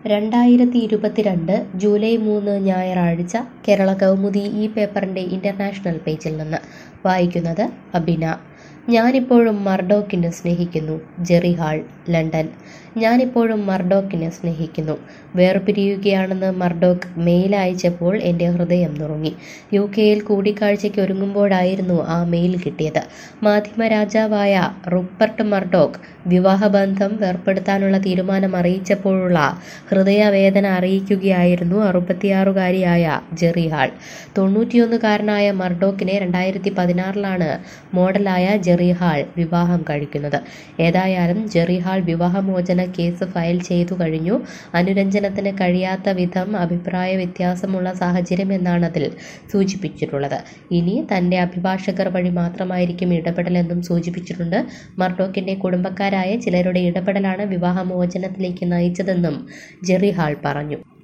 രണ്ടായിരത്തി ഇരുപത്തിരണ്ട് ജൂലൈ മൂന്ന് ഞായറാഴ്ച കേരള കൗമുദി ഈ പേപ്പറിൻ്റെ ഇൻ്റർനാഷണൽ പേജിൽ നിന്ന് വായിക്കുന്നത് അബിന ഞാനിപ്പോഴും മർഡോക്കിനെ സ്നേഹിക്കുന്നു ജെറി ഹാൾ ലണ്ടൻ ഞാനിപ്പോഴും മർഡോക്കിനെ സ്നേഹിക്കുന്നു വേർപിരിയുകയാണെന്ന് മർഡോക്ക് മെയിൽ അയച്ചപ്പോൾ എൻ്റെ ഹൃദയം നുറുങ്ങി യു കെയിൽ കൂടിക്കാഴ്ചയ്ക്ക് ഒരുങ്ങുമ്പോഴായിരുന്നു ആ മെയിൽ കിട്ടിയത് മാധ്യമരാജാവായ റുപ്പർട്ട് മർഡോക്ക് വിവാഹബന്ധം വേർപ്പെടുത്താനുള്ള തീരുമാനം അറിയിച്ചപ്പോഴുള്ള ഹൃദയവേദന അറിയിക്കുകയായിരുന്നു അറുപത്തിയാറുകാരിയായ ജെറി ഹാൾ തൊണ്ണൂറ്റിയൊന്നുകാരനായ മർഡോക്കിനെ രണ്ടായിരത്തി പതിനാറിലാണ് മോഡലായ ജെറി ഹാൾ വിവാഹം കഴിക്കുന്നത് ഏതായാലും ജെറി ഹാൾ വിവാഹമോചന കേസ് ഫയൽ ചെയ്തു കഴിഞ്ഞു അനുരഞ്ജനത്തിന് കഴിയാത്ത വിധം അഭിപ്രായ വ്യത്യാസമുള്ള സാഹചര്യമെന്നാണ് അതിൽ സൂചിപ്പിച്ചിട്ടുള്ളത് ഇനി തൻ്റെ അഭിഭാഷകർ വഴി മാത്രമായിരിക്കും ഇടപെടലെന്നും സൂചിപ്പിച്ചിട്ടുണ്ട് മർഡോക്കിൻ്റെ കുടുംബക്കാരായ ചിലരുടെ ഇടപെടലാണ് വിവാഹമോചനത്തിലേക്ക് നയിച്ചതെന്നും ജെറി ഹാൾ പറഞ്ഞു